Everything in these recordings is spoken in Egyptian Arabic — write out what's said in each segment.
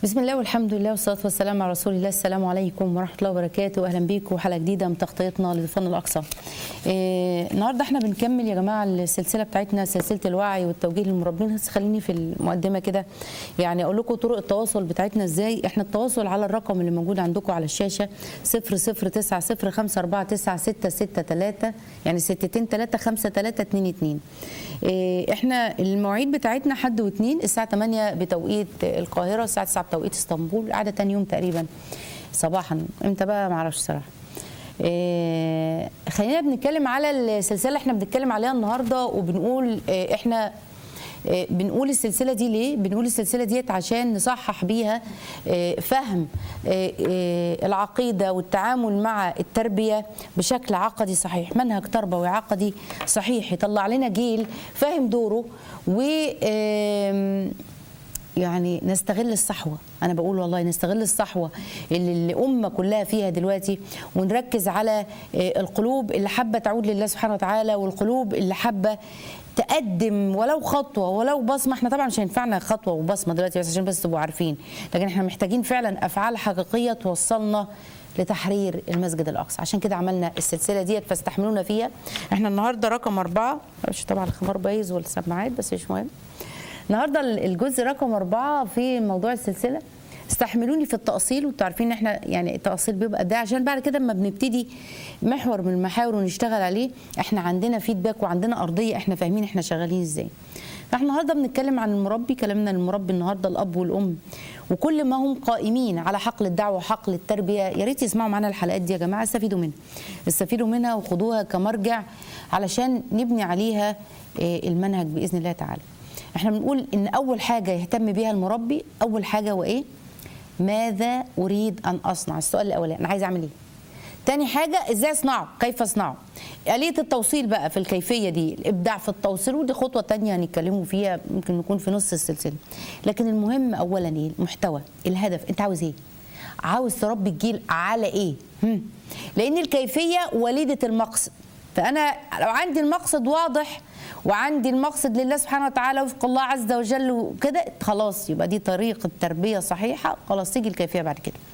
بسم الله والحمد لله والصلاة والسلام على رسول الله السلام عليكم ورحمة الله وبركاته أهلا بيكم وحلقة جديدة من تغطيتنا للفن الأقصى إيه النهاردة احنا بنكمل يا جماعة السلسلة بتاعتنا سلسلة الوعي والتوجيه للمربين بس خليني في المقدمة كده يعني أقول لكم طرق التواصل بتاعتنا إزاي احنا التواصل على الرقم اللي موجود عندكم على الشاشة 00905499663 يعني 62 3 5 3 2 2 إيه احنا المواعيد بتاعتنا حد واثنين الساعة 8 بتوقيت القاهرة الساعة 9 بتوقيت اسطنبول قاعدة تاني يوم تقريبا صباحا امتى بقى معرفش صراحة إيه خلينا بنتكلم على السلسله اللي احنا بنتكلم عليها النهارده وبنقول إيه احنا إيه بنقول السلسله دي ليه بنقول السلسله ديت عشان نصحح بيها إيه فهم إيه إيه العقيده والتعامل مع التربيه بشكل عقدي صحيح منهج تربوي عقدي صحيح يطلع لنا جيل فاهم دوره و إيه يعني نستغل الصحوة أنا بقول والله نستغل الصحوة اللي الأمة كلها فيها دلوقتي ونركز على القلوب اللي حابة تعود لله سبحانه وتعالى والقلوب اللي حابة تقدم ولو خطوة ولو بصمة احنا طبعا مش هينفعنا خطوة وبصمة دلوقتي بس عشان بس تبقوا عارفين لكن احنا محتاجين فعلا أفعال حقيقية توصلنا لتحرير المسجد الاقصى عشان كده عملنا السلسله ديت فاستحملونا فيها احنا النهارده رقم اربعه معرفش طبعا الخمار بايظ والسماعات بس مش مهم النهارده الجزء رقم أربعة في موضوع السلسلة استحملوني في التأصيل وانتوا عارفين ان احنا يعني التأصيل بيبقى ده عشان بعد كده لما بنبتدي محور من المحاور ونشتغل عليه احنا عندنا فيدباك وعندنا أرضية احنا فاهمين احنا شغالين ازاي. فاحنا النهارده بنتكلم عن المربي كلامنا المربي النهارده الاب والام وكل ما هم قائمين على حقل الدعوه وحقل التربيه يا ريت يسمعوا معانا الحلقات دي يا جماعه استفيدوا منها استفيدوا منها وخدوها كمرجع علشان نبني عليها المنهج باذن الله تعالى. احنا بنقول ان اول حاجه يهتم بيها المربي اول حاجه وايه ماذا اريد ان اصنع السؤال الاولاني انا عايز اعمل ايه تاني حاجه ازاي اصنعه كيف اصنعه آلية التوصيل بقى في الكيفية دي الإبداع في التوصيل ودي خطوة تانية هنتكلموا فيها ممكن نكون في نص السلسلة لكن المهم أولا إيه المحتوى الهدف أنت عاوز إيه عاوز تربي الجيل على إيه هم. لأن الكيفية وليدة المقصد فأنا لو عندي المقصد واضح وعندي المقصد لله سبحانه وتعالى وفق الله عز وجل وكده خلاص يبقى دي طريقه تربيه صحيحه خلاص تيجي الكيفيه بعد كده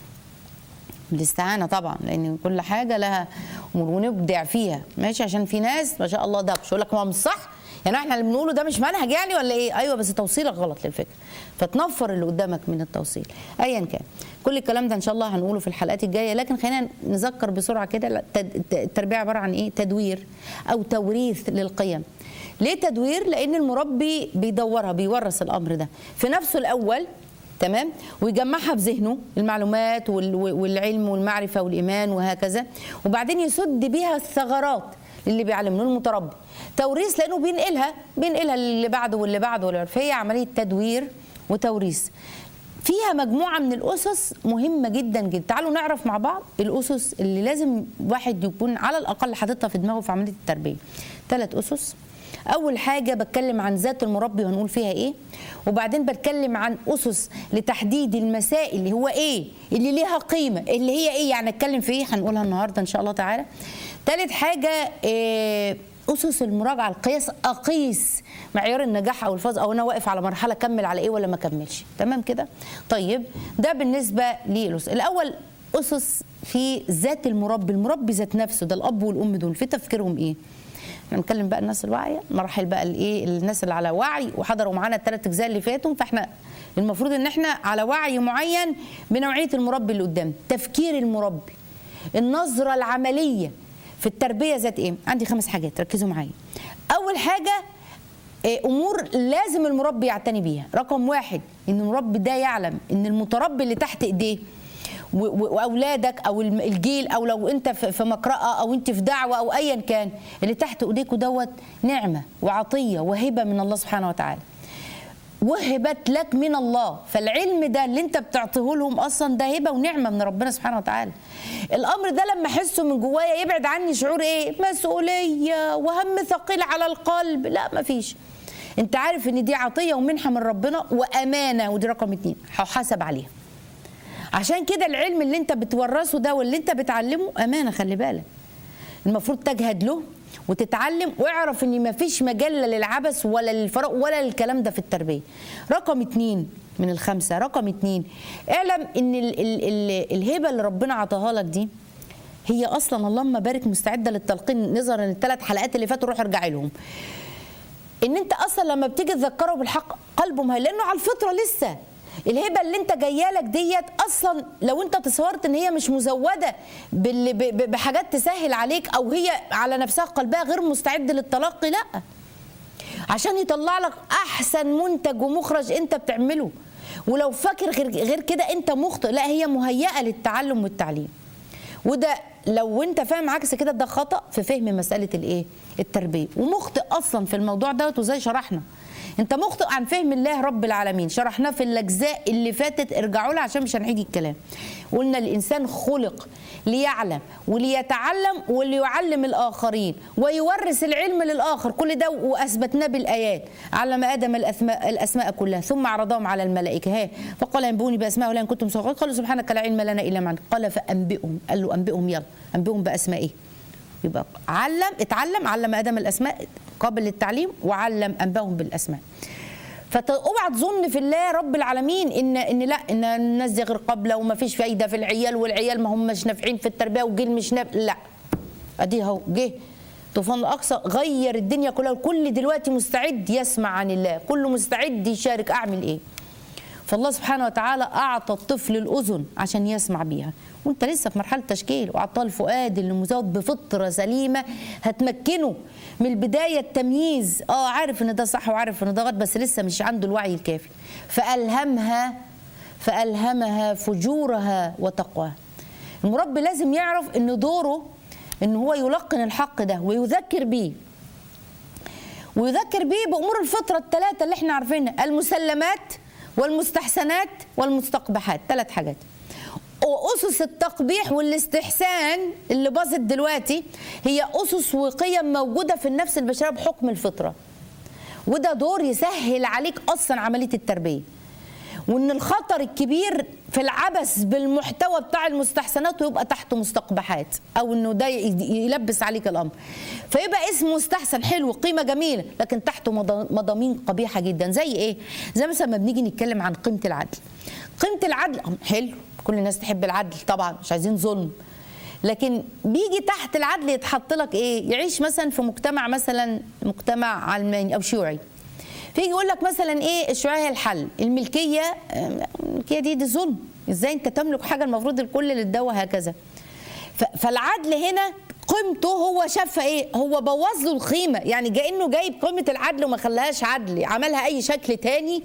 بالاستعانه طبعا لان كل حاجه لها ونبدع فيها ماشي عشان في ناس ما شاء الله دبش يقول لك ما مش صح يعني احنا اللي بنقوله ده مش منهج يعني ولا ايه ايوه بس توصيلك غلط للفكره فتنفر اللي قدامك من التوصيل ايا كان كل الكلام ده ان شاء الله هنقوله في الحلقات الجايه لكن خلينا نذكر بسرعه كده التربيه عباره عن ايه تدوير او توريث للقيم ليه تدوير لان المربي بيدورها بيورث الامر ده في نفسه الاول تمام ويجمعها في ذهنه المعلومات والعلم والمعرفه والايمان وهكذا وبعدين يسد بيها الثغرات اللي بيعلمه المتربي توريث لانه بينقلها بينقلها للي بعده واللي بعده واللي فهي عمليه تدوير وتوريث فيها مجموعه من الاسس مهمه جدا جدا تعالوا نعرف مع بعض الاسس اللي لازم واحد يكون على الاقل حاططها في دماغه في عمليه التربيه ثلاث اسس اول حاجه بتكلم عن ذات المربي وهنقول فيها ايه وبعدين بتكلم عن اسس لتحديد المسائل اللي هو ايه اللي ليها قيمه اللي هي ايه يعني اتكلم في ايه هنقولها النهارده ان شاء الله تعالى ثالث حاجه إيه اسس المراجعه القياس اقيس معيار النجاح او الفوز او انا واقف على مرحله اكمل على ايه ولا ما اكملش تمام كده طيب ده بالنسبه للأسس الاول اسس في ذات المربي المربي ذات نفسه ده الاب والام دول في تفكيرهم ايه احنا بنتكلم بقى الناس الواعيه مراحل بقى الايه الناس اللي على وعي وحضروا معانا الثلاث اجزاء اللي فاتوا فاحنا المفروض ان احنا على وعي معين بنوعيه المربي اللي قدام تفكير المربي النظره العمليه في التربيه ذات ايه عندي خمس حاجات ركزوا معايا اول حاجه امور لازم المربي يعتني بيها رقم واحد ان المربي ده يعلم ان المتربي اللي تحت ايديه واولادك او الجيل او لو انت في مقرأة او انت في دعوه او ايا كان اللي تحت ايديكوا دوت نعمه وعطيه وهبه من الله سبحانه وتعالى وهبت لك من الله فالعلم ده اللي انت بتعطيه لهم اصلا ده هبه ونعمه من ربنا سبحانه وتعالى الامر ده لما احسه من جوايا يبعد عني شعور ايه مسؤوليه وهم ثقيل على القلب لا مفيش انت عارف ان دي عطيه ومنحه من ربنا وامانه ودي رقم اتنين هحاسب عليها عشان كده العلم اللي انت بتورثه ده واللي انت بتعلمه امانه خلي بالك المفروض تجهد له وتتعلم واعرف ان مفيش مجال لا للعبث ولا للفراغ ولا للكلام ده في التربيه رقم اتنين من الخمسه رقم اتنين اعلم ان ال ال ال الهبه اللي ربنا عطاها لك دي هي اصلا اللهم بارك مستعده للتلقين نظرا للثلاث حلقات اللي فاتوا روح ارجعي لهم ان انت اصلا لما بتيجي تذكره بالحق قلبه مهيل لانه على الفطره لسه الهبه اللي انت جايه لك ديت اصلا لو انت تصورت ان هي مش مزوده بال- ب- ب- بحاجات تسهل عليك او هي على نفسها قلبها غير مستعد للتلقي لا عشان يطلع لك احسن منتج ومخرج انت بتعمله ولو فاكر غير غير كده انت مخطئ لا هي مهيئه للتعلم والتعليم وده لو انت فاهم عكس كده ده خطا في فهم مساله الايه التربيه ومخطئ اصلا في الموضوع دوت وزي شرحنا انت مخطئ عن فهم الله رب العالمين شرحناه في الاجزاء اللي فاتت ارجعوا لها عشان مش هنعيد الكلام قلنا الانسان خلق ليعلم وليتعلم وليعلم الاخرين ويورث العلم للاخر كل ده واثبتناه بالايات علم ادم الاسماء الاسماء كلها ثم عرضهم على الملائكه ها فقال انبئوني باسماء ولا ان كنتم صادقين قالوا سبحانك لا علم لنا الا ما علمتنا. قال فانبئهم قال له انبئهم يلا انبئهم باسمائهم يبقى علم اتعلم علم ادم الاسماء قابل للتعليم وعلم انباهم بالاسماء فاوعى تظن في الله رب العالمين ان ان لا ان الناس دي غير قابله وما فيش فايده في العيال والعيال ما هماش نافعين في التربيه والجيل مش نافع لا ادي اهو جه طوفان الاقصى غير الدنيا كلها الكل دلوقتي مستعد يسمع عن الله كله مستعد يشارك اعمل ايه فالله سبحانه وتعالى اعطى الطفل الاذن عشان يسمع بيها وانت لسه في مرحله تشكيل واعطاه الفؤاد اللي مزود بفطره سليمه هتمكنه من البدايه التمييز اه عارف ان ده صح وعارف ان ده غلط بس لسه مش عنده الوعي الكافي فالهمها فالهمها فجورها وتقواها المربي لازم يعرف ان دوره ان هو يلقن الحق ده ويذكر بيه ويذكر بيه بامور الفطره الثلاثه اللي احنا عارفينها المسلمات والمستحسنات والمستقبحات ثلاث حاجات واسس التقبيح والاستحسان اللي باظت دلوقتي هي اسس وقيم موجوده في النفس البشريه بحكم الفطره وده دور يسهل عليك اصلا عمليه التربيه وان الخطر الكبير في العبث بالمحتوى بتاع المستحسنات ويبقى تحته مستقبحات او انه ده يلبس عليك الامر فيبقى اسم مستحسن حلو قيمه جميله لكن تحته مضامين قبيحه جدا زي ايه زي مثلا ما بنيجي نتكلم عن قيمه العدل قيمه العدل حلو كل الناس تحب العدل طبعا مش عايزين ظلم لكن بيجي تحت العدل يتحط لك ايه يعيش مثلا في مجتمع مثلا مجتمع علماني او شيوعي فيجي يقول لك مثلا ايه الشيوعيه هي الحل الملكيه الملكيه دي دي ظلم ازاي انت تملك حاجه المفروض الكل للدواء هكذا فالعدل هنا قيمته هو شافها ايه هو بوظ له القيمه يعني كانه جايب قيمه العدل وما خلاهاش عدل عملها اي شكل تاني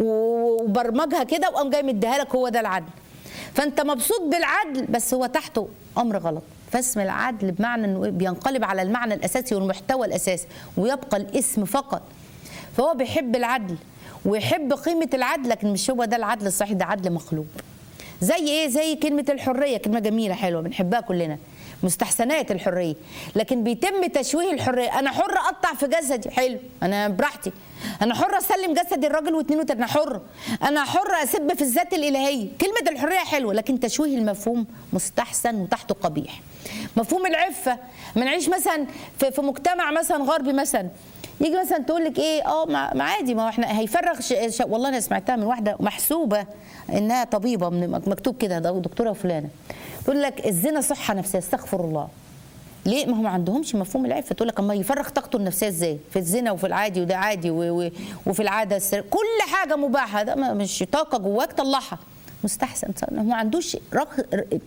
وبرمجها كده وقام جاي مديها لك هو ده العدل فانت مبسوط بالعدل بس هو تحته امر غلط فاسم العدل بمعنى انه بينقلب على المعنى الاساسي والمحتوى الاساسي ويبقى الاسم فقط فهو بيحب العدل ويحب قيمه العدل لكن مش هو ده العدل الصحيح ده عدل مقلوب زي ايه زي كلمه الحريه كلمه جميله حلوه بنحبها كلنا مستحسنات الحريه لكن بيتم تشويه الحريه انا حر اقطع في جسدي حلو انا براحتي انا حر اسلم جسدي الراجل واثنين وثلاثه انا حر انا حر اسب في الذات الالهيه كلمه الحريه حلوه لكن تشويه المفهوم مستحسن وتحته قبيح مفهوم العفه ما نعيش مثلا في, في مجتمع مثلا غربي مثلا يجي مثلا تقول لك ايه اه ما عادي ما هو احنا هيفرغ ش... ش... والله انا سمعتها من واحده محسوبه انها طبيبه من مكتوب كده دكتوره فلانه تقول لك الزنا صحه نفسيه استغفر الله ليه ما هم ما عندهمش مفهوم العفه تقول لك اما يفرغ طاقته النفسيه ازاي في الزنا وفي العادي وده عادي و... و... وفي العاده السر... كل حاجه مباحه ده مش طاقه جواك طلعها مستحسن هو ما عندوش رق...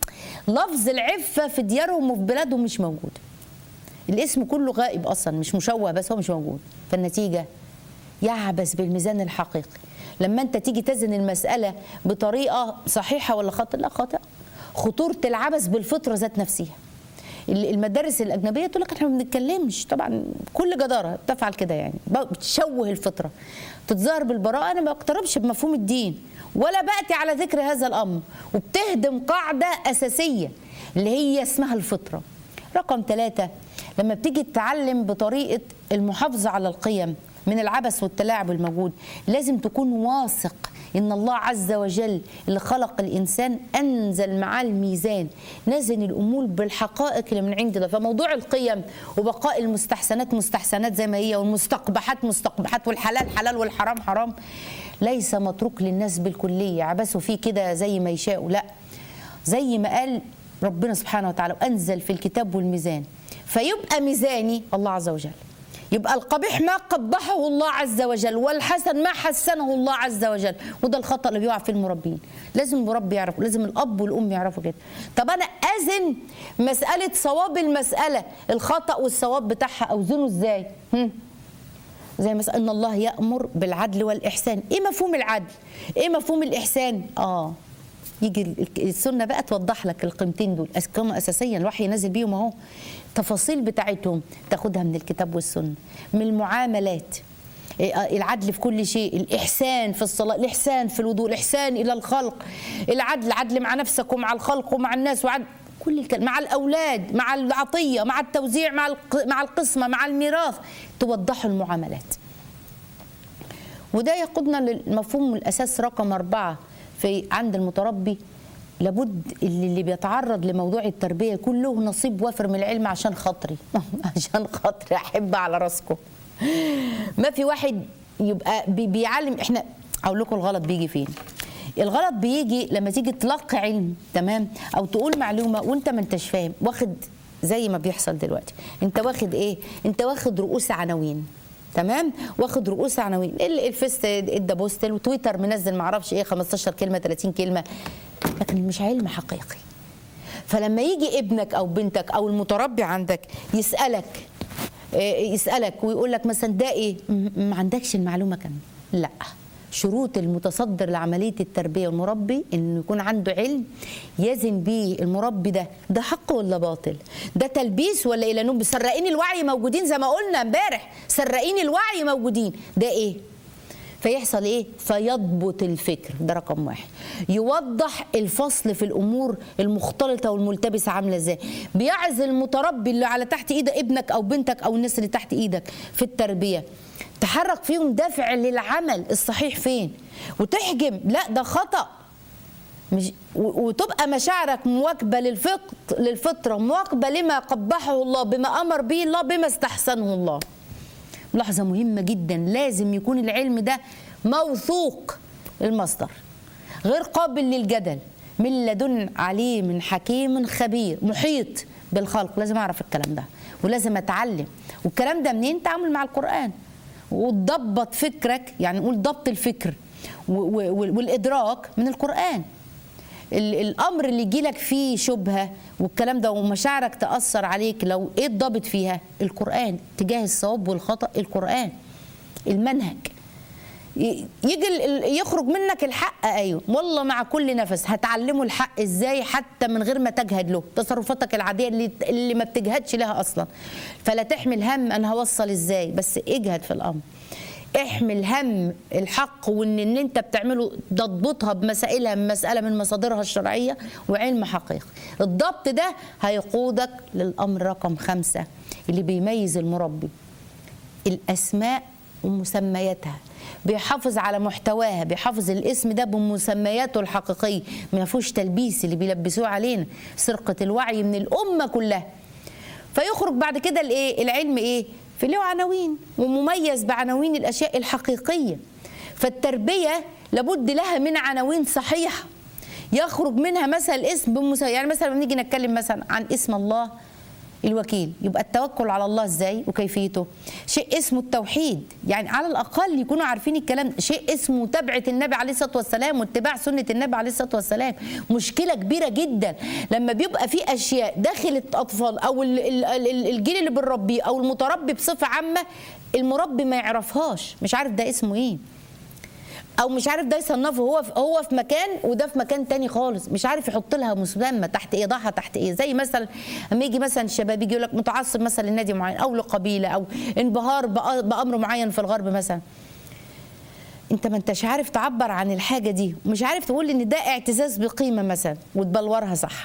لفظ العفه في ديارهم وفي بلادهم مش موجود الاسم كله غائب اصلا مش مشوه بس هو مش موجود فالنتيجه يعبث بالميزان الحقيقي لما انت تيجي تزن المساله بطريقه صحيحه ولا خطا لا خطا خطوره العبث بالفطره ذات نفسها المدارس الاجنبيه تقول لك احنا ما بنتكلمش طبعا كل جداره بتفعل كده يعني بتشوه الفطره تتظاهر بالبراءه انا ما بقتربش بمفهوم الدين ولا باتي على ذكر هذا الامر وبتهدم قاعده اساسيه اللي هي اسمها الفطره رقم ثلاثة لما بتيجي تتعلم بطريقة المحافظة على القيم من العبث والتلاعب الموجود لازم تكون واثق ان الله عز وجل اللي خلق الانسان انزل معاه الميزان نزن الامور بالحقائق اللي من عند الله فموضوع القيم وبقاء المستحسنات مستحسنات زي ما هي والمستقبحات مستقبحات والحلال حلال والحرام حرام ليس متروك للناس بالكليه عبثوا فيه كده زي ما يشاءوا لا زي ما قال ربنا سبحانه وتعالى وانزل في الكتاب والميزان فيبقى ميزاني الله عز وجل يبقى القبيح ما قبحه الله عز وجل والحسن ما حسنه الله عز وجل وده الخطا اللي بيقع فيه المربين لازم المربي يعرف لازم الاب والام يعرفوا كده طب انا ازن مساله صواب المساله الخطا والصواب بتاعها اوزنه ازاي هم؟ زي مثلا ان الله يامر بالعدل والاحسان ايه مفهوم العدل ايه مفهوم الاحسان اه يجي ال- السنه بقى توضح لك القيمتين دول قيمه اساسيه الوحي نازل بيهم اهو التفاصيل بتاعتهم تاخدها من الكتاب والسنه من المعاملات إيه، آه، العدل في كل شيء الإحسان في الصلاة الإحسان في الوضوء الإحسان إلى الخلق العدل عدل مع نفسك ومع الخلق ومع الناس وعدل كل الكلام مع الأولاد مع العطية مع التوزيع مع الق- مع القسمة مع الميراث توضحوا المعاملات وده يقودنا للمفهوم الاساس رقم أربعة في عند المتربي لابد اللي, اللي بيتعرض لموضوع التربيه يكون له نصيب وافر من العلم عشان خاطري عشان خاطري احب على راسكم ما في واحد يبقى بي- بيعلم احنا اقول لكم الغلط بيجي فين الغلط بيجي لما تيجي تلقي علم تمام او تقول معلومه وانت ما انتش فاهم واخد زي ما بيحصل دلوقتي انت واخد ايه انت واخد رؤوس عناوين تمام واخد رؤوس عناوين ال- الفيس ادى بوستل وتويتر منزل معرفش ايه 15 كلمه 30 كلمه لكن مش علم حقيقي فلما يجي ابنك او بنتك او المتربي عندك يسالك إيه، يسالك ويقول لك مثلا ده ايه م- ما عندكش المعلومه كامله لا شروط المتصدر لعمليه التربيه والمربي انه يكون عنده علم يزن بيه المربي ده ده حق ولا باطل ده تلبيس ولا الى نوم سرقين الوعي موجودين زي ما قلنا امبارح سرقين الوعي موجودين ده ايه فيحصل ايه فيضبط الفكر ده رقم واحد يوضح الفصل في الامور المختلطه والملتبسه عامله ازاي بيعزل المتربي اللي على تحت ايد ابنك او بنتك او الناس اللي تحت ايدك في التربيه تحرك فيهم دافع للعمل الصحيح فين وتحجم لا ده خطأ مش و- وتبقى مشاعرك مواكبه للفط للفطره مواكبه لما قبحه الله بما امر به الله بما استحسنه الله ملاحظه مهمه جدا لازم يكون العلم ده موثوق المصدر غير قابل للجدل من لدن عليم حكيم خبير محيط بالخلق لازم اعرف الكلام ده ولازم اتعلم والكلام ده منين تعامل مع القران وتضبط فكرك يعني نقول ضبط الفكر و- و- والادراك من القران ال- الامر اللي يجيلك فيه شبهه والكلام ده ومشاعرك تاثر عليك لو ايه الضابط فيها القران تجاه الصواب والخطا القران المنهج ي- يجي ال- ال- يخرج منك الحق ايوه والله مع كل نفس هتعلمه الحق ازاي حتى من غير ما تجهد له تصرفاتك العاديه اللي اللي ما بتجهدش لها اصلا فلا تحمل هم انا هوصل ازاي بس اجهد في الامر احمل هم الحق وان ان انت بتعمله تضبطها بمسائلها من مساله من مصادرها الشرعيه وعلم حقيقي الضبط ده هيقودك للامر رقم خمسة اللي بيميز المربي الاسماء ومسمياتها بيحافظ على محتواها بيحافظ الاسم ده بمسمياته الحقيقيه ما فيهوش تلبيس اللي بيلبسوه علينا سرقه الوعي من الامه كلها فيخرج بعد كده الايه العلم ايه في له عناوين ومميز بعناوين الاشياء الحقيقيه فالتربيه لابد لها من عناوين صحيحه يخرج منها مثلا الاسم بمسا... يعني مثلا لما نيجي نتكلم مثلا عن اسم الله الوكيل يبقى التوكل على الله ازاي وكيفيته شيء اسمه التوحيد يعني على الاقل يكونوا عارفين الكلام شيء اسمه متابعه النبي عليه الصلاه والسلام واتباع سنه النبي عليه الصلاه والسلام مشكله كبيره جدا لما بيبقى في اشياء داخل الاطفال او ال- ال- ال- الجيل اللي بنربيه او المتربي بصفه عامه المربي ما يعرفهاش مش عارف ده اسمه ايه او مش عارف ده يصنفه هو في هو في مكان وده في مكان تاني خالص مش عارف يحط لها مسمى تحت ايه ضعها تحت ايه زي مثلا لما يجي مثلا الشباب يجي يقول لك متعصب مثلا لنادي معين او لقبيله او انبهار بأ- بامر معين في الغرب مثلا انت ما انتش عارف تعبر عن الحاجه دي مش عارف تقول ان ده اعتزاز بقيمه مثلا وتبلورها صح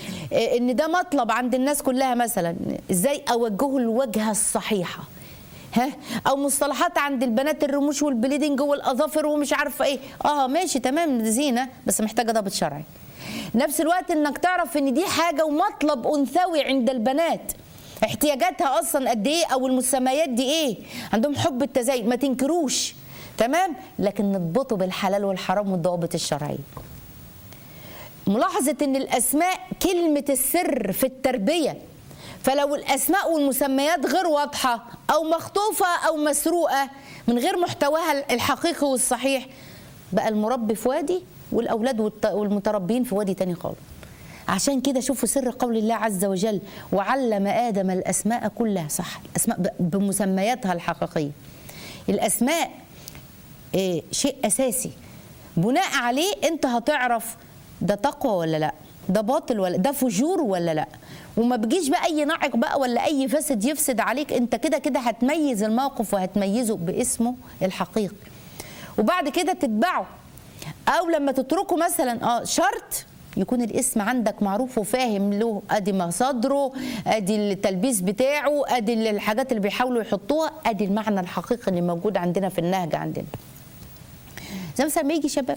إيه ان ده مطلب عند الناس كلها مثلا ازاي اوجهه الوجهه الصحيحه ها او مصطلحات عند البنات الرموش والبليدنج والاظافر ومش عارفه ايه اه ماشي تمام زينه بس محتاجه ضابط شرعي نفس الوقت انك تعرف ان دي حاجه ومطلب انثوي عند البنات احتياجاتها اصلا قد ايه او المسميات دي ايه عندهم حب التزين ما تنكروش تمام لكن نضبطه بالحلال والحرام والضوابط الشرعيه ملاحظه ان الاسماء كلمه السر في التربيه فلو الاسماء والمسميات غير واضحه او مخطوفه او مسروقه من غير محتواها الحقيقي والصحيح بقى المربي في وادي والاولاد والت- والمتربيين في وادي تاني خالص عشان كده شوفوا سر قول الله عز وجل وعلم ادم الاسماء كلها صح الاسماء ب- بمسمياتها الحقيقيه الاسماء إيه شيء اساسي بناء عليه انت هتعرف ده تقوى ولا لا ده باطل ولا ده فجور ولا لا وما بيجيش بقى اي ناعق بقى ولا اي فاسد يفسد عليك انت كده كده هتميز الموقف وهتميزه باسمه الحقيقي وبعد كده تتبعه او لما تتركه مثلا اه شرط يكون الاسم عندك معروف وفاهم له ادي مصادره ادي التلبيس بتاعه ادي الحاجات اللي بيحاولوا يحطوها ادي المعنى الحقيقي اللي موجود عندنا في النهج عندنا زي مثلا ما يجي شباب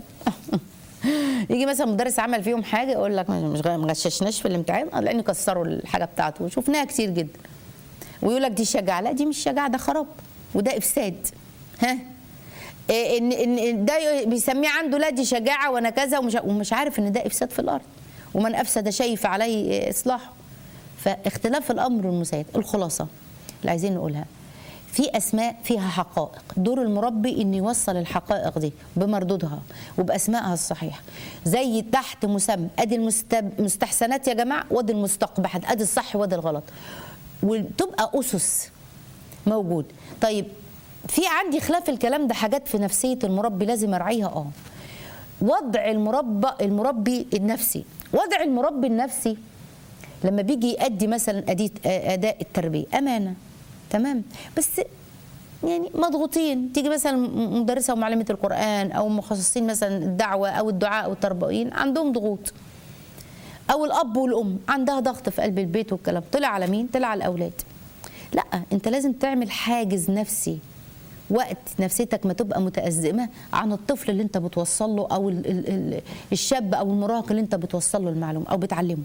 يجي مثلا مدرس عمل فيهم حاجه يقول لك مش غ- ما غششناش في الامتحان آه، لان كسروا الحاجه بتاعته وشفناها كتير جدا ويقول لك دي شجاعه لا دي مش شجاعه ده خراب وده افساد ها إيه ان ان إن ده ي- بيسميه عنده لا دي شجاعه وانا كذا ومش ومش عارف ان ده افساد في الارض ومن افسد شيء فعليه اصلاحه فاختلاف الامر والمسايد الخلاصه اللي عايزين نقولها في اسماء فيها حقائق دور المربي ان يوصل الحقائق دي بمردودها وباسمائها الصحيحه زي تحت مسمى ادي المستب- المستحسنات يا جماعه وادي المستقبحات ادي الصح وادي الغلط وتبقى اسس موجود طيب في عندي خلاف الكلام ده حاجات في نفسيه المربي لازم اراعيها اه وضع المربى المربي النفسي وضع المربي النفسي لما بيجي يأدي مثلا أدية اداء التربيه امانه تمام بس يعني مضغوطين تيجي مثلا مدرسه ومعلمه القران او مخصصين مثلا الدعوه او الدعاء او التربويين عندهم ضغوط او الاب والام عندها ضغط في قلب البيت والكلام طلع على مين طلع على الاولاد لا انت لازم تعمل حاجز نفسي وقت نفسيتك ما تبقى متأزمة عن الطفل اللي انت بتوصل له او ال ال ال الشاب او المراهق اللي انت بتوصل له المعلومة او بتعلمه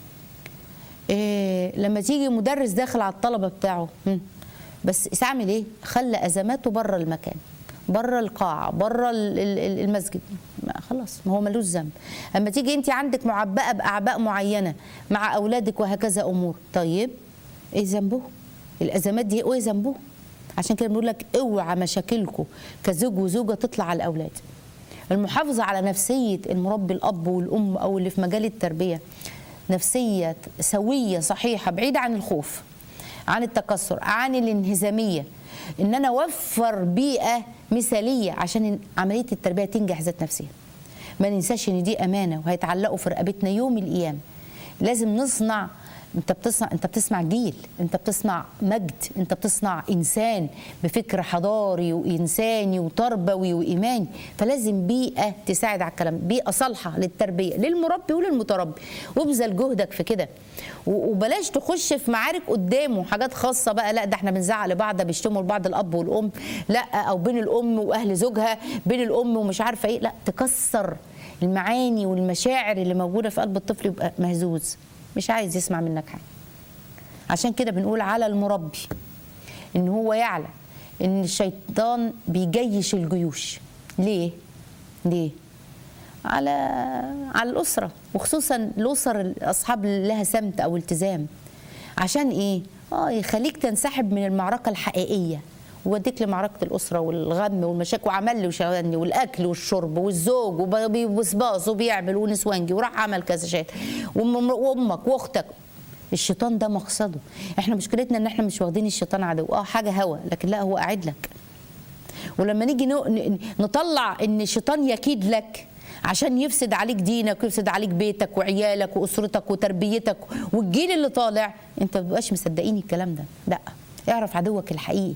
إيه لما تيجي مدرس داخل على الطلبة بتاعه هم، بس اعمل ايه خلى ازماته بره المكان بره القاعة بره ال- ال- المسجد ما خلاص ما هو ملوش ذنب اما تيجي انت عندك معبأة بأعباء معينة مع اولادك وهكذا امور طيب ايه ذنبه الازمات دي ايه ذنبه عشان كده بنقول لك اوعى مشاكلكم كزوج وزوجه تطلع على الاولاد المحافظه على نفسيه المربي الاب والام او اللي في مجال التربيه نفسيه سويه صحيحه بعيده عن الخوف عن التكسر عن الانهزاميه ان انا اوفر بيئه مثاليه عشان عمليه التربيه تنجح ذات نفسها ما ننساش ان دي امانه وهيتعلقوا في رقبتنا يوم القيامه لازم نصنع انت بتصنع انت بتصنع جيل انت بتصنع مجد انت بتصنع انسان بفكر حضاري وانساني وتربوي وايماني فلازم بيئه تساعد على الكلام بيئه صالحه للتربيه للمربي وللمتربي وابذل جهدك في كده و- وبلاش تخش في معارك قدامه حاجات خاصه بقى لا ده احنا بنزعل لبعض ده بيشتموا لبعض الاب والام لا او بين الام واهل زوجها بين الام ومش عارفه ايه لا تكسر المعاني والمشاعر اللي موجوده في قلب الطفل يبقى مهزوز مش عايز يسمع منك حاجه عشان كده بنقول على المربي ان هو يعلم ان الشيطان بيجيش الجيوش ليه ليه على على الاسره وخصوصا الاسر اصحاب لها سمت او التزام عشان ايه اه يخليك تنسحب من المعركه الحقيقيه ووديك لمعركه الاسره والغم والمشاكل وعمل لي وشغلني والاكل والشرب والزوج وبصباص وبيعمل ونسوانجي وراح عمل كذا شيء وأم- وامك واختك الشيطان ده مقصده احنا مشكلتنا ان احنا مش واخدين الشيطان عدو اه حاجه هوى لكن لا هو قاعد لك ولما نيجي نو- ن- نطلع ان الشيطان يكيد لك عشان يفسد عليك دينك ويفسد عليك بيتك وعيالك واسرتك وتربيتك والجيل اللي طالع انت ما بتبقاش مصدقين الكلام ده لا اعرف عدوك الحقيقي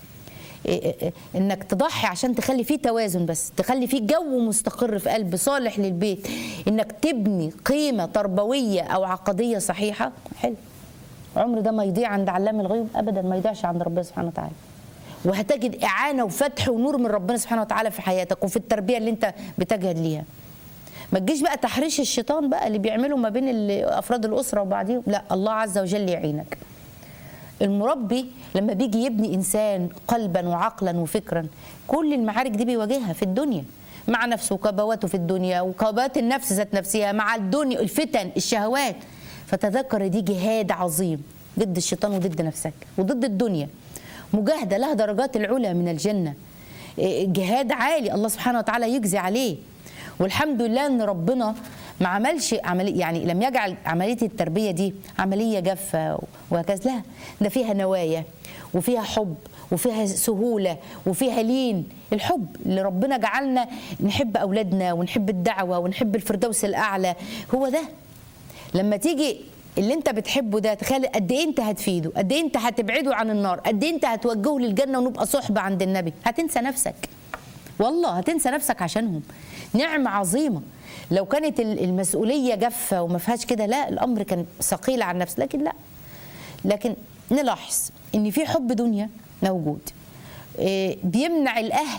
إيه إيه إيه انك تضحي عشان تخلي فيه توازن بس تخلي فيه جو مستقر في قلب صالح للبيت انك تبني قيمه تربويه او عقديه صحيحه حلو عمر ده ما يضيع عند علام الغيوب ابدا ما يضيعش عند ربنا سبحانه وتعالى وهتجد اعانه وفتح ونور من ربنا سبحانه وتعالى في حياتك وفي التربيه اللي انت بتجهد ليها ما تجيش بقى تحريش الشيطان بقى اللي بيعمله ما بين ال- افراد الاسره وبعضهم لا الله عز وجل يعينك المربي لما بيجي يبني انسان قلبا وعقلا وفكرا كل المعارك دي بيواجهها في الدنيا مع نفسه وكبواته في الدنيا وكبوات النفس ذات نفسها مع الدنيا الفتن الشهوات فتذكر دي جهاد عظيم ضد الشيطان وضد نفسك وضد الدنيا مجاهده لها درجات العلى من الجنه إيه، جهاد عالي الله سبحانه وتعالى يجزي عليه والحمد لله ان ربنا ما عملش عملية يعني لم يجعل عملية التربية دي عملية جافة وهكذا لا ده فيها نوايا وفيها حب وفيها سهولة وفيها لين الحب اللي ربنا جعلنا نحب أولادنا ونحب الدعوة ونحب الفردوس الأعلى هو ده لما تيجي اللي انت بتحبه ده تخيل قد ايه انت هتفيده قد ايه انت هتبعده عن النار قد ايه انت هتوجهه للجنه ونبقى صحبه عند النبي هتنسى نفسك والله هتنسى نفسك عشانهم نعمة عظيمة لو كانت ال- المسؤولية جافة وما فيهاش كده لا الأمر كان ثقيل على النفس لكن لا لكن نلاحظ إن في حب دنيا موجود إيه، بيمنع الأهل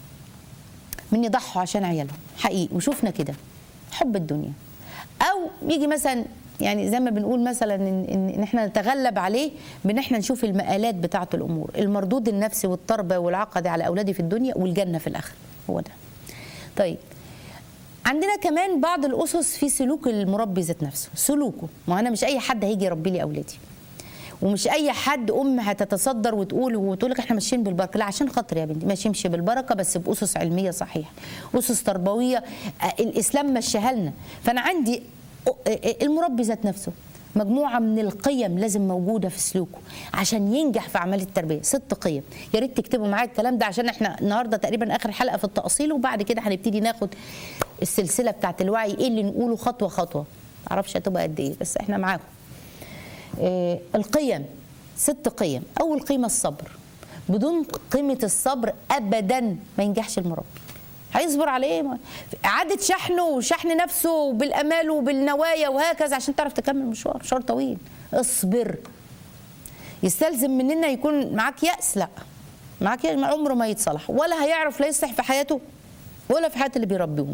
من يضحوا عشان عيالهم حقيقي وشوفنا كده حب الدنيا او يجي مثلا يعني زي ما بنقول مثلا ان, إن, إن احنا نتغلب عليه بان احنا نشوف المآلات بتاعه الامور المردود النفسي والتربيه والعقدي على اولادي في الدنيا والجنه في الاخره هو ده طيب عندنا كمان بعض الاسس في سلوك المربي ذات نفسه سلوكه ما انا مش اي حد هيجي يربي لي اولادي ومش اي حد ام هتتصدر وتقول وتقول لك احنا ماشيين بالبركه لا عشان خاطر يا بنتي ماشي امشي بالبركه بس باسس علميه صحيحه اسس تربويه آه، الاسلام مشيها لنا فانا عندي آه، آه، المربي ذات نفسه مجموعة من القيم لازم موجودة في سلوكه عشان ينجح في عملية التربية ست قيم يا ريت تكتبوا معايا الكلام ده عشان احنا النهاردة تقريبا آخر حلقة في التأصيل وبعد كده هنبتدي ناخد السلسلة بتاعت الوعي ايه اللي نقوله خطوة خطوة معرفش هتبقى قد ايه بس احنا معاكم آه، القيم ست قيم اول قيمه الصبر بدون قيمه الصبر ابدا ما ينجحش المربي هيصبر على ايه ما- اعاده شحنه وشحن نفسه بالامال وبالنوايا وهكذا عشان تعرف تكمل مشوار مشوار طويل اصبر يستلزم مننا يكون معاك يأس لا معاك يأس عمره ما يتصلح ولا هيعرف لا يصلح في حياته ولا في حياة اللي بيربيهم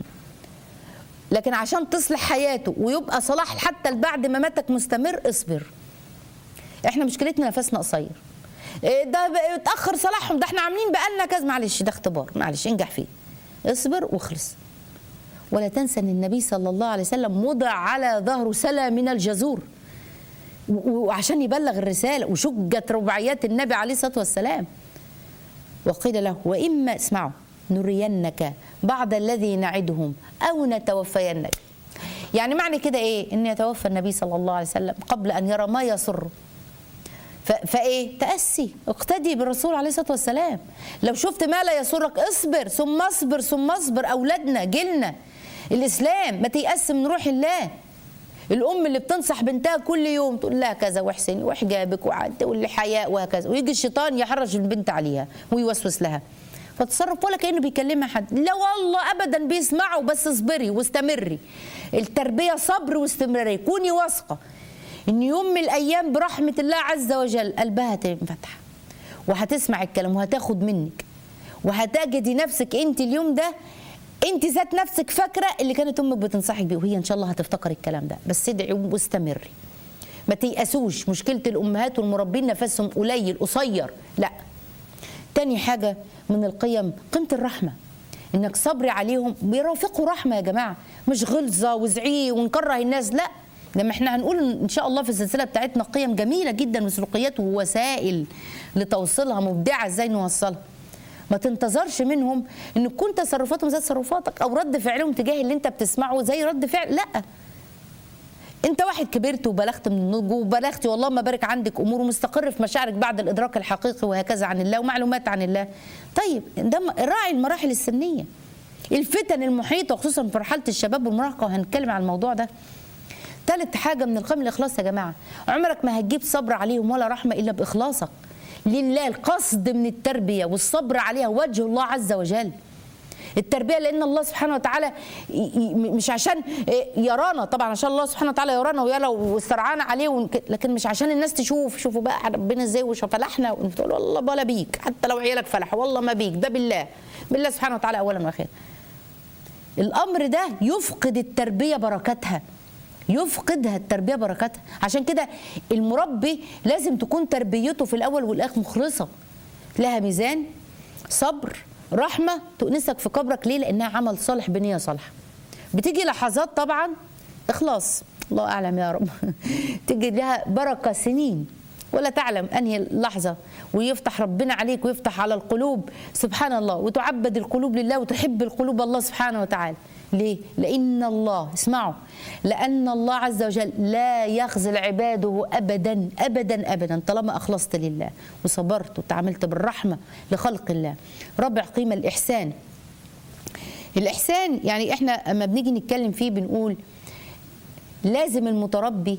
لكن عشان تصلح حياته ويبقى صلاح حتى بعد مماتك مستمر اصبر احنا مشكلتنا نفسنا قصير إيه ده ب- اتاخر صلاحهم ده احنا عاملين بقالنا كذا معلش ده اختبار معلش انجح فيه اصبر واخلص ولا تنسى ان النبي صلى الله عليه وسلم وضع على ظهره سلا من الجزور و- وعشان يبلغ الرساله وشجت رباعيات النبي عليه الصلاه والسلام وقيل له واما اسمعوا نرينك بعض الذي نعدهم او نتوفينك يعني معنى كده ايه ان يتوفى النبي صلى الله عليه وسلم قبل ان يرى ما يسره ف- فايه تاسي اقتدي بالرسول عليه الصلاه والسلام لو شفت ما لا يسرك اصبر ثم اصبر ثم اصبر اولادنا جيلنا الاسلام ما تيأس من روح الله الام اللي بتنصح بنتها كل يوم تقول لها كذا واحسني وحجابك وعد تقول لي حياء وهكذا ويجي الشيطان يحرج البنت عليها ويوسوس لها فتصرف ولا كانه بيكلمها حد لا والله ابدا بيسمعوا بس اصبري واستمري التربيه صبر واستمراريه كوني واثقه ان يوم من الايام برحمه الله عز وجل قلبها تنفتح وهتسمع الكلام وهتاخد منك وهتجدي نفسك انت اليوم ده انت ذات نفسك فاكره اللي كانت امك بتنصحك بيه وهي ان شاء الله هتفتكر الكلام ده بس ادعي واستمري ما تيأسوش مشكله الامهات والمربين نفسهم قليل قصير لا تاني حاجه من القيم قيمه الرحمه انك صبري عليهم بيرافقوا رحمه يا جماعه مش غلظه وزعيق ونكره الناس لا لما احنا هنقول ان شاء الله في السلسله بتاعتنا قيم جميله جدا وسلوكيات ووسائل لتوصيلها مبدعه ازاي نوصلها ما تنتظرش منهم ان تكون تصرفاتهم زي تصرفاتك او رد فعلهم تجاه اللي انت بتسمعه زي رد فعل لا انت واحد كبرت وبلغت من النضج وبلغت والله ما بارك عندك امور ومستقر في مشاعرك بعد الادراك الحقيقي وهكذا عن الله ومعلومات عن الله طيب ده م- راعي المراحل السنيه الفتن المحيطه خصوصا في مرحله الشباب والمراهقه وهنتكلم عن الموضوع ده ثالث حاجه من القيم الاخلاص يا جماعه عمرك ما هتجيب صبر عليهم ولا رحمه الا باخلاصك لله القصد من التربيه والصبر عليها وجه الله عز وجل التربيه لان الله سبحانه وتعالى ي- ي- مش عشان يرانا طبعا عشان الله سبحانه وتعالى يرانا ويرى واسترعانا عليه ونك- لكن مش عشان الناس تشوف شوفوا بقى ربنا ازاي وفلحنا وتقول والله ولا بيك حتى لو عيالك فلحوا والله ما بيك ده بالله بالله سبحانه وتعالى اولا واخيرا الامر ده يفقد التربيه بركاتها يفقدها التربيه بركاتها عشان كده المربي لازم تكون تربيته في الاول والاخر مخلصه لها ميزان صبر رحمه تؤنسك في قبرك ليه لانها عمل صالح بنيه صالحه بتيجي لحظات طبعا اخلاص الله اعلم يا رب تيجي لها بركه سنين ولا تعلم انهي لحظه ويفتح ربنا عليك ويفتح على القلوب سبحان الله وتعبد القلوب لله وتحب القلوب الله سبحانه وتعالى ليه؟ لأن الله اسمعوا لأن الله عز وجل لا يخذل عباده أبدا أبدا أبدا طالما أخلصت لله وصبرت وتعاملت بالرحمة لخلق الله رابع قيمة الإحسان الإحسان يعني إحنا أما بنيجي نتكلم فيه بنقول لازم المتربي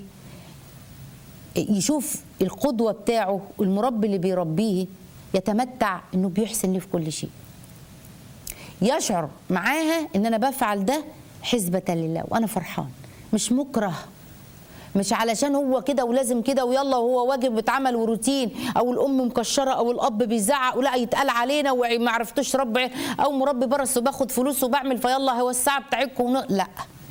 يشوف القدوة بتاعه المربي اللي بيربيه يتمتع انه بيحسن ليه في كل شيء يشعر معاها ان انا بفعل ده حسبة لله وانا فرحان مش مكره مش علشان هو كده ولازم كده ويلا وهو واجب اتعمل وروتين او الام مكشره او الاب بيزعق ولا يتقال علينا وما عرفتوش رب او مربي برص وباخد فلوس وبعمل فيلا هو الساعه بتاعتكم ون... لا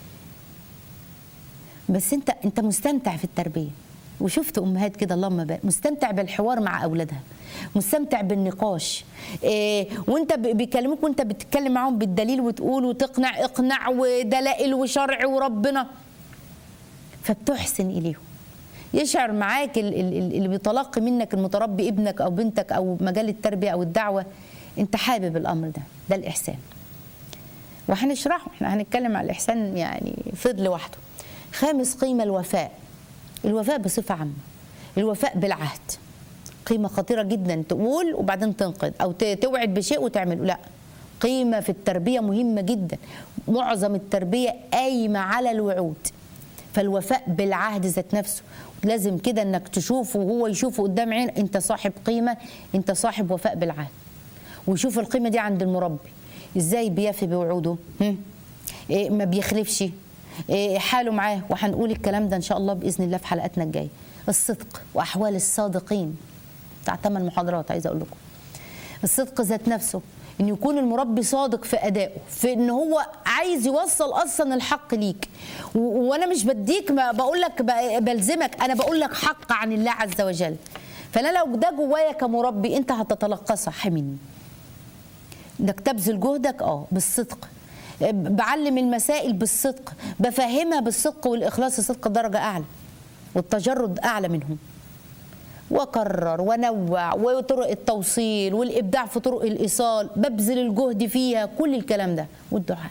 بس انت انت مستمتع في التربيه وشفت امهات كده اللهم بارك مستمتع بالحوار مع اولادها مستمتع بالنقاش إيه وانت ب- بيكلموك وانت بتتكلم معاهم بالدليل وتقول وتقنع اقناع ودلائل وشرع وربنا فبتحسن اليهم يشعر معاك ال- ال- ال- اللي بيتلقي منك المتربي ابنك او بنتك او مجال التربيه او الدعوه انت حابب الامر ده ده الاحسان وهنشرحه احنا هنتكلم على الاحسان يعني فضل لوحده خامس قيمه الوفاء الوفاء بصفه عامه الوفاء بالعهد قيمه خطيره جدا تقول وبعدين تنقذ او ت- توعد بشيء وتعمله لا قيمه في التربيه مهمه جدا معظم التربيه قايمه على الوعود فالوفاء بالعهد ذات نفسه لازم كده انك تشوفه وهو يشوفه قدام عين انت صاحب قيمه انت صاحب وفاء بالعهد ويشوف القيمه دي عند المربي ازاي بيفي بوعوده هم؟ إيه ما بيخلفش إيه حاله معاه وهنقول الكلام ده ان شاء الله باذن الله في حلقاتنا الجايه الصدق واحوال الصادقين بتاع ثمان محاضرات عايزه اقول لكم الصدق ذات نفسه ان يكون المربي صادق في ادائه في ان هو عايز يوصل اصلا الحق ليك و- وانا مش بديك ما بقول لك ب- بلزمك انا بقول لك حق عن الله عز وجل فانا لو ده جوايا كمربي انت هتتلقاه صح مني انك تبذل جهدك اه بالصدق بعلم المسائل بالصدق بفهمها بالصدق والاخلاص الصدق درجه اعلى والتجرد اعلى منهم واكرر ونوع وطرق التوصيل والابداع في طرق الايصال ببذل الجهد فيها كل الكلام ده والدعاء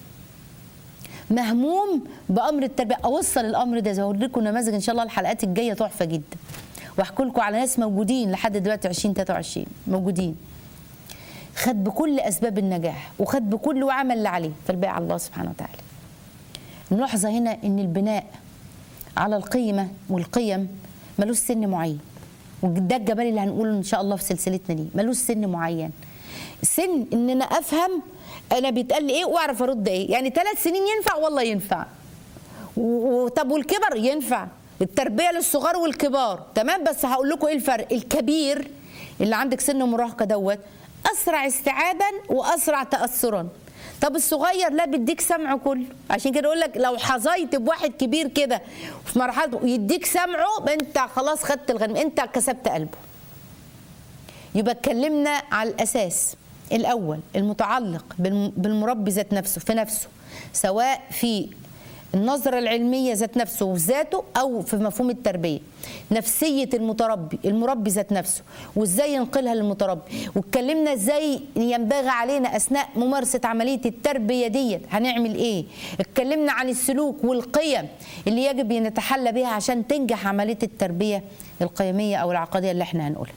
مهموم بامر التربيه اوصل الامر ده زي لكم نماذج ان شاء الله الحلقات الجايه تحفه جدا واحكي لكم على ناس موجودين لحد دلوقتي 2023 موجودين خد بكل اسباب النجاح وخد بكل وعمل اللي عليه فالباقي على الله سبحانه وتعالى الملاحظه هنا ان البناء على القيمه والقيم ملوش سن معين وده الجمال اللي هنقوله ان شاء الله في سلسلتنا دي ملوش سن معين سن ان انا افهم انا بيتقال لي ايه واعرف ارد ايه يعني ثلاث سنين ينفع والله ينفع و- طب والكبر ينفع التربيه للصغار والكبار تمام بس هقول لكم ايه الفرق الكبير اللي عندك سن مراهقه دوت اسرع استيعابا واسرع تاثرا طب الصغير لا بيديك سمعه كله عشان كده اقول لك لو حظيت بواحد كبير كده في مرحله يديك سمعه انت خلاص خدت الغنم انت كسبت قلبه يبقى اتكلمنا على الاساس الاول المتعلق بالم- بالمربي ذات نفسه في نفسه سواء في النظرة العلمية ذات نفسه وفي ذاته أو في مفهوم التربية نفسية المتربي المربي ذات نفسه وإزاي ينقلها للمتربي واتكلمنا إزاي ينبغي علينا أثناء ممارسة عملية التربية ديت هنعمل إيه اتكلمنا عن السلوك والقيم اللي يجب أن نتحلى بها عشان تنجح عملية التربية القيمية أو العقدية اللي احنا هنقولها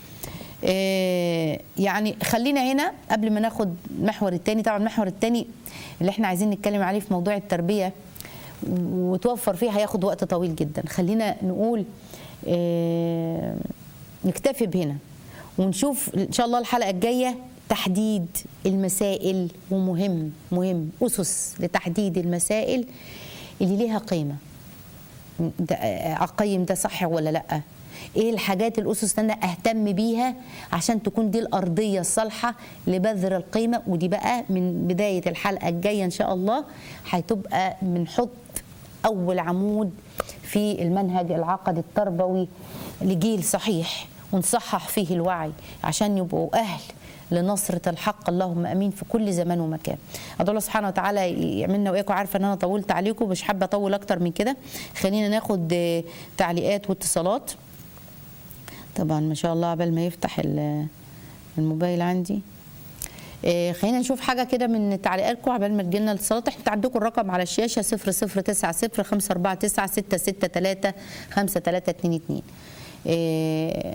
إيه، يعني خلينا هنا قبل ما ناخد المحور الثاني طبعا المحور الثاني اللي احنا عايزين نتكلم عليه في موضوع التربيه وتوفر فيه هياخد وقت طويل جدا خلينا نقول إيه، نكتفي بهنا ونشوف ان شاء الله الحلقه الجايه تحديد المسائل ومهم مهم اسس لتحديد المسائل اللي ليها قيمه ده اقيم ده صح ولا لا ايه الحاجات الاسس اللي انا اهتم بيها عشان تكون دي الارضيه الصالحه لبذر القيمه ودي بقى من بدايه الحلقه الجايه ان شاء الله هتبقى بنحط اول عمود في المنهج العقدي التربوي لجيل صحيح ونصحح فيه الوعي عشان يبقوا اهل لنصرة الحق اللهم امين في كل زمان ومكان. ادعو الله سبحانه وتعالى يعملنا واياكم عارفه ان انا طولت عليكم مش حابه اطول اكتر من كده. خلينا ناخد آه، تعليقات واتصالات. طبعا ما شاء الله قبل ما يفتح ال- الموبايل عندي. آه، خلينا نشوف حاجه كده من تعليقاتكم عبال ما تجيلنا الاتصالات احنا عندكم الرقم على الشاشه 0090 549 663 5322 آه،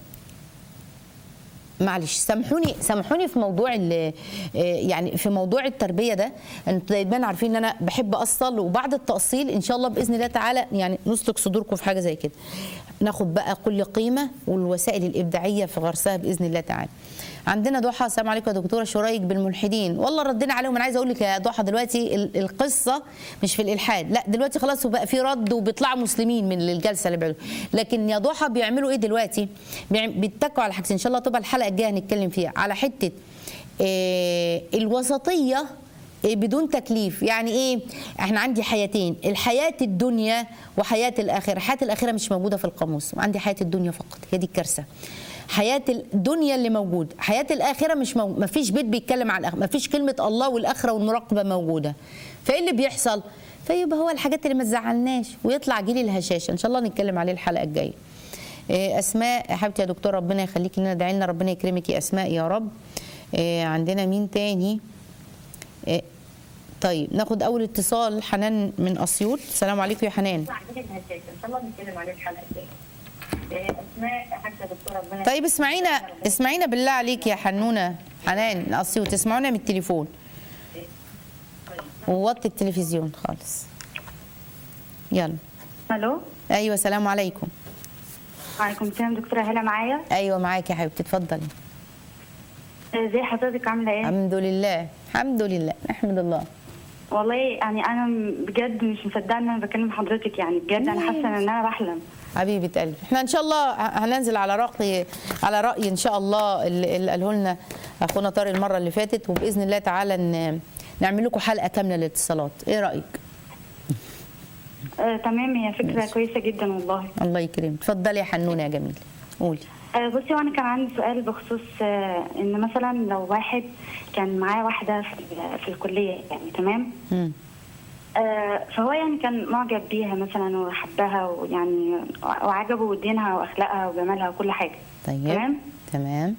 معلش سامحوني سامحوني في موضوع ال- آه، يعني في موضوع التربيه ده انتوا دايما عارفين ان انا بحب اصل وبعد التاصيل ان شاء الله باذن الله تعالى يعني نسلك صدوركم في حاجه زي كده ناخد بقى كل قيمه والوسائل الابداعيه في غرسها باذن الله تعالى عندنا ضحى السلام عليكم يا دكتوره شرايك بالملحدين والله ردينا عليهم انا عايزه اقول لك يا ضحى دلوقتي ال- القصه مش في الالحاد لا دلوقتي خلاص بقى في رد وبيطلعوا مسلمين من الجلسه اللي بيعملوها لكن يا ضحى بيعملوا ايه دلوقتي بيعم- بيتكوا على حاجتين ان شاء الله تبقى الحلقه الجايه هنتكلم فيها على حته آه، الوسطيه بدون تكليف يعني ايه احنا عندي حياتين الحياه الدنيا وحياه الاخره حياه الاخره مش موجوده في القاموس وعندي حياه الدنيا فقط هي دي الكارثه حياه الدنيا اللي موجود حياه الاخره مش مو... مفيش بيت بيتكلم عن الاخره مفيش كلمه الله والاخره والمراقبه موجوده فايه اللي بيحصل فيبقى هو الحاجات اللي ما تزعلناش ويطلع جيل الهشاشه ان شاء الله نتكلم عليه الحلقه الجايه إيه، اسماء يا حبيبتي يا دكتور ربنا يخليكي لنا ادعي لنا ربنا يكرمك يا اسماء يا رب إيه، عندنا مين تاني إيه، طيب ناخد اول اتصال حنان من اسيوط السلام عليكم يا حنان عندنا الهشاشة ان شاء الله نتكلم عليه الحلقه الجايه إيه، اسماء حاجه دكتوره ربنا طيب اسمعينا اسمعينا بالله عليك يا حنونه حنان من اسيوط اسمعونا من التليفون ووطي التلفزيون خالص يلا الو ايوه سلام عليكم وعليكم السلام دكتوره هلا معايا ايوه معاك يا حبيبتي اتفضلي ازي حضرتك عامله ايه الحمد لله الحمد لله نحمد الله والله يعني انا م- بجد مش مصدقه ان انا بكلم حضرتك يعني بجد انا حاسه ان انا بحلم حبيبه قلبي احنا ان شاء الله ه- هننزل على راي على راي ان شاء الله اللي اللي قاله لنا اخونا طارق المره اللي فاتت وباذن الله تعالى ن- نعمل لكم حلقه كامله للاتصالات ايه رايك آه تمام هي فكره كويسه جدا والله الله يكرمك اتفضلي يا حنونه يا جميله قولي آه بصي وانا كان عندي سؤال بخصوص آه ان مثلا لو واحد كان معاه واحده في, في الكليه يعني تمام مم. آه، فهو يعني كان معجب بيها مثلا وحبها ويعني وعجبه دينها واخلاقها وجمالها وكل حاجه طيب تمام تمام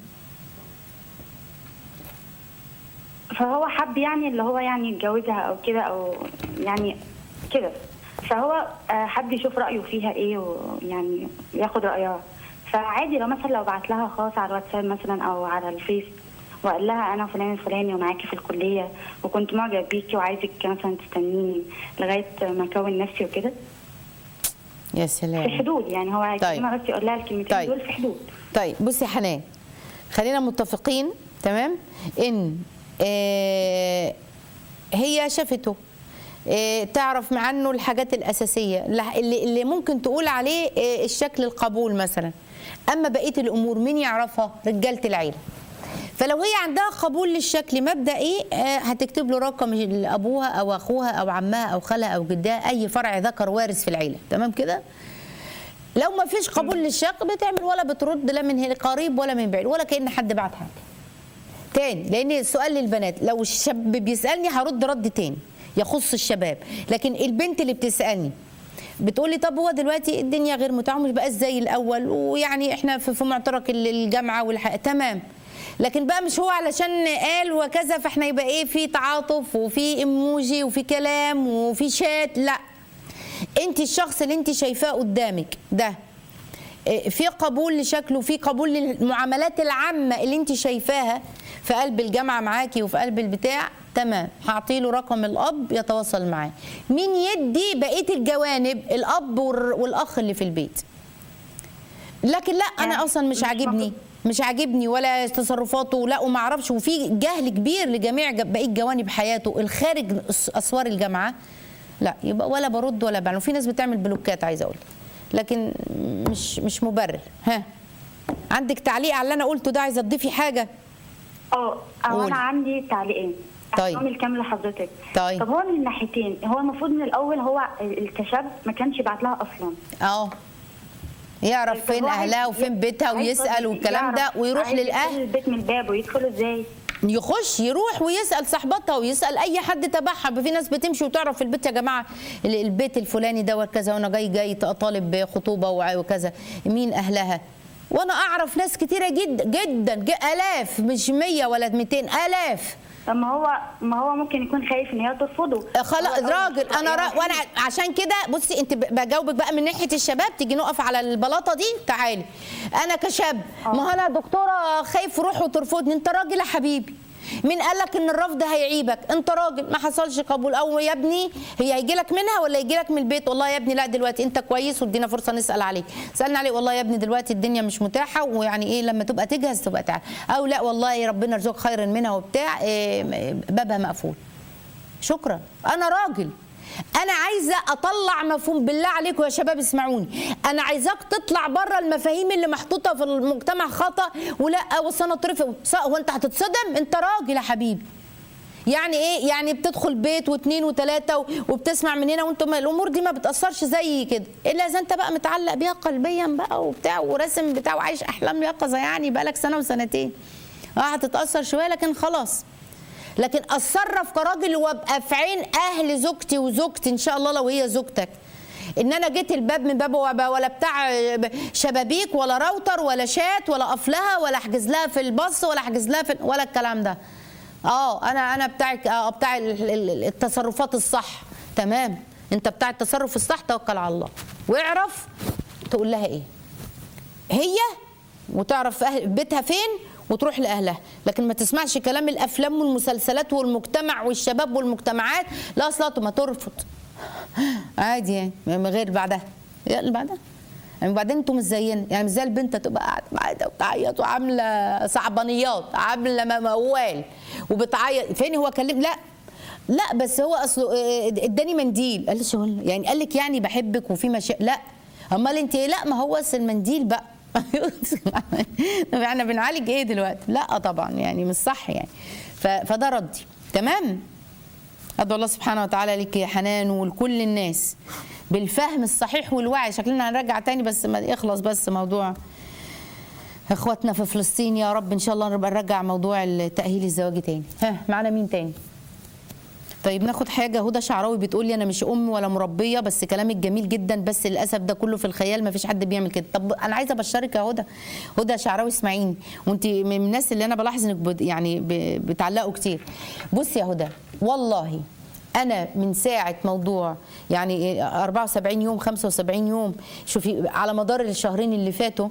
فهو حب يعني اللي هو يعني يتجوزها او كده او يعني كده فهو آه، حب يشوف رايه فيها ايه ويعني ياخد رايها فعادي لو مثلا لو بعت لها خاص على الواتساب مثلا او على الفيس وقال لها انا فلان الفلاني ومعاكي في الكليه وكنت معجب بيكي وعايزك مثلا تستنيني لغايه ما اكون نفسي وكده يا في سلام حدود يعني هو طيب. عايز بس يقول لها الكلمتين طيب. دول في حدود طيب بصي يا حنان خلينا متفقين تمام ان آه هي شافته آه تعرف عنه الحاجات الاساسيه اللي, اللي ممكن تقول عليه آه الشكل القبول مثلا اما بقيه الامور مين يعرفها رجاله العيله فلو هي عندها قبول للشكل مبدئي آه، هتكتب له رقم ابوها او اخوها او عمها او خالها او جدها اي فرع ذكر وارث في العيله تمام كده لو ما فيش قبول للشق بتعمل ولا بترد لا من قريب ولا من بعيد ولا كأن حد بعت حاجه تاني لان السؤال للبنات لو الشاب بيسالني هرد رد تاني يخص الشباب لكن البنت اللي بتسالني بتقولي طب هو دلوقتي الدنيا غير متعه مش بقى زي الاول ويعني احنا في في معترك ال- الجامعه والح... تمام لكن بقى مش هو علشان قال وكذا فاحنا يبقى ايه في تعاطف وفي ايموجي وفي كلام وفي شات لا انت الشخص اللي انت شايفاه قدامك ده إيه، في قبول لشكله في قبول للمعاملات العامه اللي انت شايفاها في قلب الجامعه معاكي وفي قلب البتاع تمام هعطي له رقم الاب يتواصل معاه مين يدي بقيه الجوانب الاب والر- والاخ اللي في البيت لكن لا انا يعني اصلا مش مش عاجبني مش عاجبني ولا تصرفاته لا وما اعرفش وفي جهل كبير لجميع ج- بقيه جوانب حياته الخارج أس- اسوار الجامعه لا يبقى ولا برد ولا بعمل وفي ناس بتعمل بلوكات عايزه اقول لكن مش مش مبرر ها عندك تعليق على اللي انا قلته ده عايزه تضيفي حاجه اه هو قولي. انا عندي تعليقين طيب. اعمل كام لحضرتك طيب. طب هو من الناحيتين هو المفروض من الاول هو الكشاب ما كانش يبعت لها اصلا اه يعرف فين طب هو عايز- اهلها وفين بيتها عايز ويسال والكلام ده يعرف- ويروح عايز يدخل للاهل البيت من الباب ويدخلوا ازاي يخش يروح ويسال صاحبتها ويسال اي حد تبعها في ناس بتمشي وتعرف في البيت يا جماعه ال- البيت الفلاني ده وكذا وانا جاي جاي طالب بخطوبه وع- وكذا مين اهلها وانا اعرف ناس كتيره جدا جدا ج- الاف مش 100 ولا 200 الاف طب ما هو ما هو ممكن يكون خايف ان هي ترفضه خلاص هو الأول راجل مش انا را... رأيها وانا عشان كده بصي انت ب- بجاوبك بقى من ناحيه الشباب تيجي نقف على البلاطه دي تعالي انا كشاب ما هو انا دكتوره خايف روح وترفضني انت راجل يا حبيبي مين قال لك ان الرفض هيعيبك انت راجل ما حصلش قبول او يا ابني هي هيجي لك منها ولا يجي لك من البيت والله يا ابني لا دلوقتي انت كويس وادينا فرصه نسال عليك سالنا عليك والله يا ابني دلوقتي الدنيا مش متاحه ويعني ايه لما تبقى تجهز تبقى تعال او لا والله ربنا يرزقك خيرا منها وبتاع إيه بابها مقفول شكرا انا راجل انا عايزه اطلع مفهوم بالله عليكم يا شباب اسمعوني انا عايزاك تطلع بره المفاهيم اللي محطوطه في المجتمع خطا ولا بص انا اترفض ص- هو انت هتتصدم انت راجل يا حبيبي يعني ايه يعني بتدخل بيت واثنين وثلاثه و- وبتسمع من هنا وانتم الامور دي ما بتاثرش زي كده الا اذا انت بقى متعلق بيها قلبيا بقى وبتاع وراسم بتاع وعايش احلام يقظه يعني بقالك سنه وسنتين اه هتتاثر شويه لكن خلاص لكن اتصرف كراجل وابقى في عين اهل زوجتي وزوجتي ان شاء الله لو هي زوجتك ان انا جيت الباب من باب وب- ولا بتاع شبابيك ولا راوتر ولا شات ولا قفلها ولا احجز لها في الباص ولا احجز لها في ولا الكلام ده اه انا انا بتاعك اه بتاع ال- ال- التصرفات الصح تمام انت بتاع التصرف الصح توكل على الله واعرف تقول لها ايه هي وتعرف أهل بيتها فين وتروح لاهلها لكن ما تسمعش كلام الافلام والمسلسلات والمجتمع والشباب والمجتمعات لا اصلا ما ترفض عادي يعني من غير بعدها يا اللي بعدها يعني بعدين انتوا مش زينا يعني مش زي البنت تبقى قاعده قاعده وبتعيط وعامله صعبانيات عامله م- موال وبتعيط فين هو كلم لا لا بس هو اصله اه، اداني منديل قال لي شو يعني قال لك يعني بحبك وفي مشاكل لا امال انت ايه لا ما هو اصل المنديل بقى طب احنا بنعالج ايه دلوقتي لا طبعا يعني مش صح يعني ف- فده ردي تمام ادعو الله سبحانه وتعالى لك يا حنان ولكل الناس بالفهم الصحيح والوعي شكلنا هنرجع تاني بس ما يخلص بس موضوع اخواتنا في فلسطين يا رب ان شاء الله نبقى نرجع موضوع التاهيل الزواجي تاني ها معانا مين تاني طيب ناخد حاجه هدى شعراوي بتقول لي انا مش ام ولا مربيه بس كلامك جميل جدا بس للاسف ده كله في الخيال ما فيش حد بيعمل كده طب انا عايزه ابشرك يا هدى هدى شعراوي اسمعيني وانت من الناس اللي انا بلاحظ انك بت- يعني ب- بتعلقوا كتير بصي يا هدى والله انا من ساعه موضوع يعني 74 يوم 75 يوم شوفي على مدار الشهرين اللي فاتوا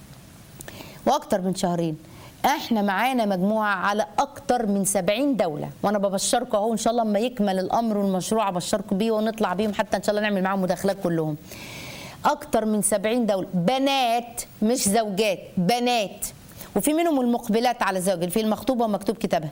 واكتر من شهرين احنا معانا مجموعه على اكتر من 70 دوله وانا ببشركم اهو ان شاء الله لما يكمل الامر والمشروع ابشركم بيه ونطلع بيهم حتى ان شاء الله نعمل معاهم مداخلات كلهم اكتر من 70 دوله بنات مش زوجات بنات وفي منهم المقبلات على الزواج اللي في المخطوبه ومكتوب كتابها